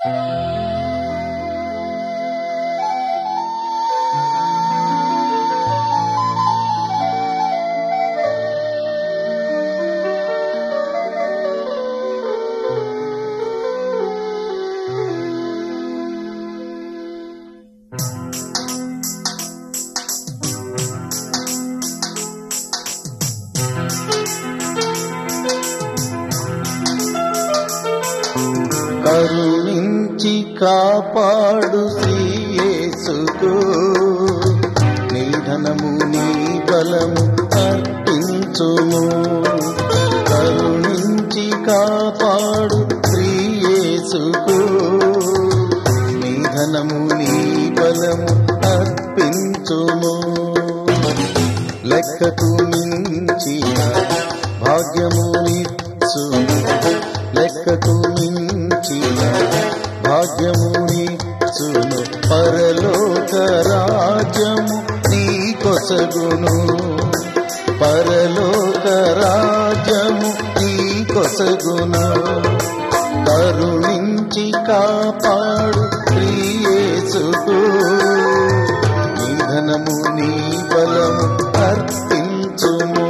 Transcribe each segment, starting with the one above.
కరుణించి కాపాడు శ్రీయేసుకు నీ ధనము నీ బలము అర్పించుము కరుణించి కాపాడు శ్రీయేసుకు నీ ధనము నీ బలము అర్పించుము లెక్కకు మించిన భాగ్యము నిచ్చును లెక్కకు మించిన భాగ్యము నిచ్చును పరలోక రాజ్యము నీ కొసగును పరలోక రాజ్యము నీ కొసగును కరుణించి కాపాడు ప్రియేసుకు నీ ధనము నీ బలము అర్పించుము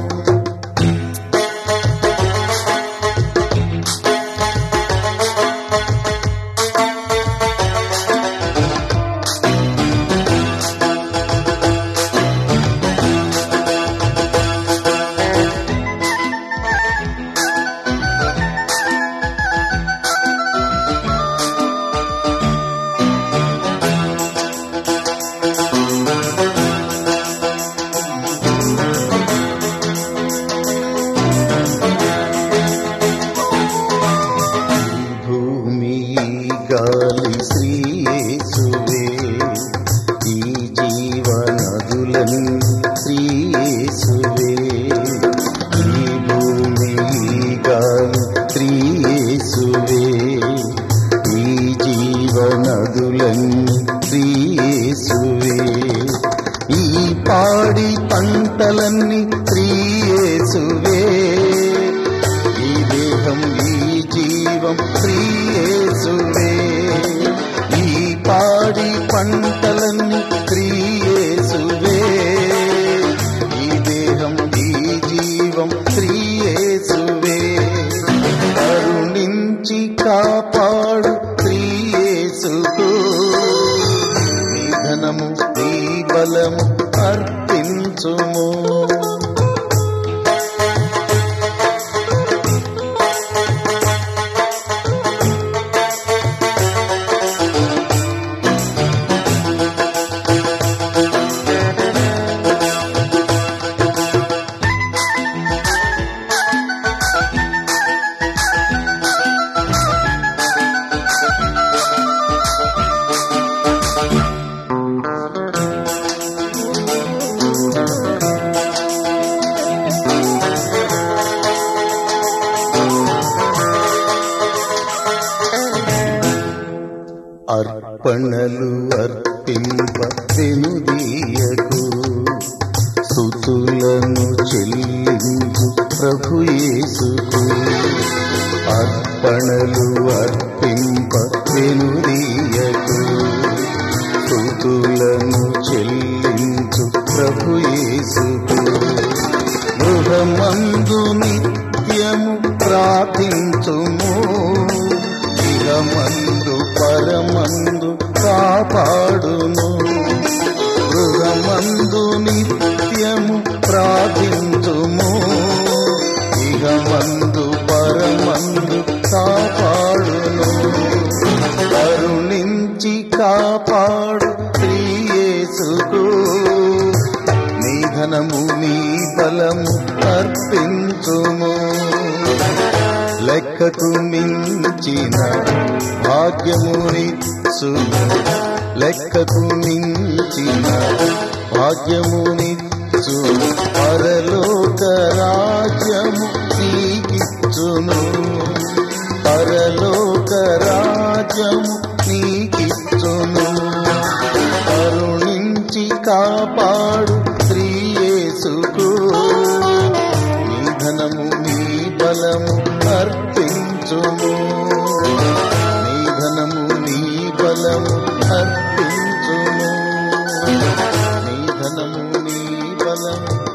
భూమి గాలి శ్రీయేసువే ఈ జీవనదులన్నీ శ్రీయేసువే ఈ భూమి గాలి శ్రీయేసువే ఈ జీవనదులన్నీ శ్రీయేసువే ఈ పాడి పంటలన్నీ శ్రీయేసువే ఈ దేహం ఈ జీవం ప్రియేసువే ఈ పాడి పంటలన్నీ ప్రియేసువే ఈ దేహం ఈ జీవం ప్రియేసువే కరుణించి కాపాడు ప్రియేసుకు నీ ధనము నీ బలము అర్పించుము అర్పణలు అర్పింప వెనుదీయకు స్థుతులను చెల్లించు ప్రభు యేసుకు అర్పణలు అర్పింప వెనుదీయకు స్థుతులను చెల్లించు ప్రభు యేసుకు గృహమందు నిత్యము ప్రార్థించుము ఇహమందు పరమందు కాపాడును గృహమందు నిత్యము ప్రార్థించుము ఇహమందు పరమందు కాపాడును కరుణించి కాపాడు శ్రీయేసుకు నీ ధనము నీ బలము అర్పించుము లెక్కకు మించిన భాగ్యమునిచ్చును లెక్కకు మించిన భాగ్యమునిచ్చును పరలోక రాజ్యము నీకిచ్చును పరలోక రాజ్యము నీకిచ్చును కరుణించి కాపాడు శ్రీయేసుకు నీ ధనము నీ బలము అర్పించుము నీ ధనము ఫలము